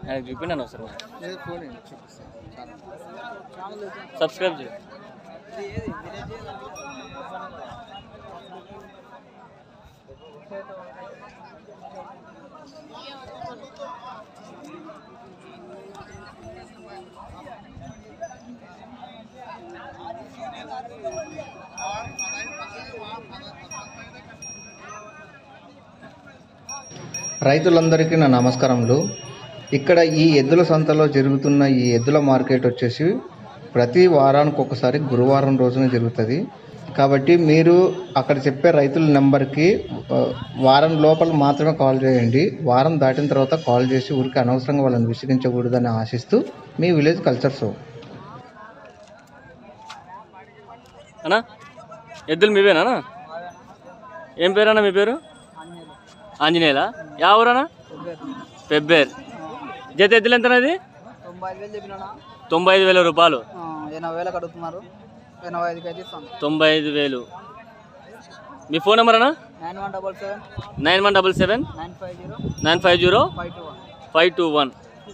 ఆయన చూపిండాను ఒకసారి మరి. లేదు ఫోన్ ఇవ్వండి, చూపిస్తాను చాలా సబ్స్క్రైబ్ చేయి రైతులందరికీ నా నమస్కారములు ఇక్కడ ఈ ఎద్దుల సంతలో జరుగుతున్న ఈ ఎద్దుల మార్కెట్ వచ్చేసి ప్రతి వారానికి ఒకసారి గురువారం రోజున జరుగుతుంది కాబట్టి మీరు అక్కడ చెప్పే రైతుల నెంబర్కి ఆ, వారం లోపల మాత్రమే కాల్ చేయండి వారం దాటిన తర్వాత కాల్ చేసి ఊరికి అనవసరంగా వాళ్ళని విసిగించకూడదని ఆశిస్తూ మీ విలేజ్ కల్చర్ షో అన్నా ఎద్దులు మీవేనా అన్నా? ఏం పేరన్నా మీ పేరు ఆంజనేయులా యా ఊరన్నా పెబ్బేర్ జత ఎద్దులు ఎంత అది తొంభై ఐదు వేలు చెప్పినా తొంభై ఐదు వేల రూపాయలు ఎనభై వేలకు అడుగుతున్నారు ఎనభై ఐదుకి అయితే ఇస్తాను తొంభై ఐదు వేలు మీ ఫోన్ నెంబర్ అన్నా nine one double seven nine one double seven nine five zero nine five zero five two one five two one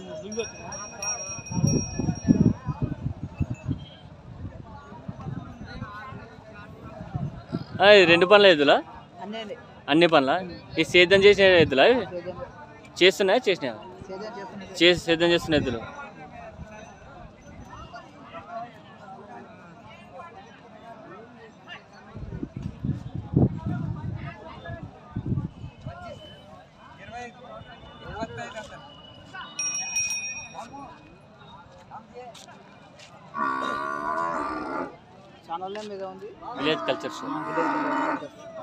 రెండు పనుల ఎద్దులా అన్నీ అండి అన్ని పనుల ఈ సేద్యం చేసిన ఎద్దులా ఇవి? సేద్యం చేస్తున్నాయా చేసినా సేద్యం చేస్తున్నది చేసి సేద్యం చేస్తున్న ఎద్దులు ఛానల్ మీద ఉంది విలేజ్ కల్చర్ షో విలేజ్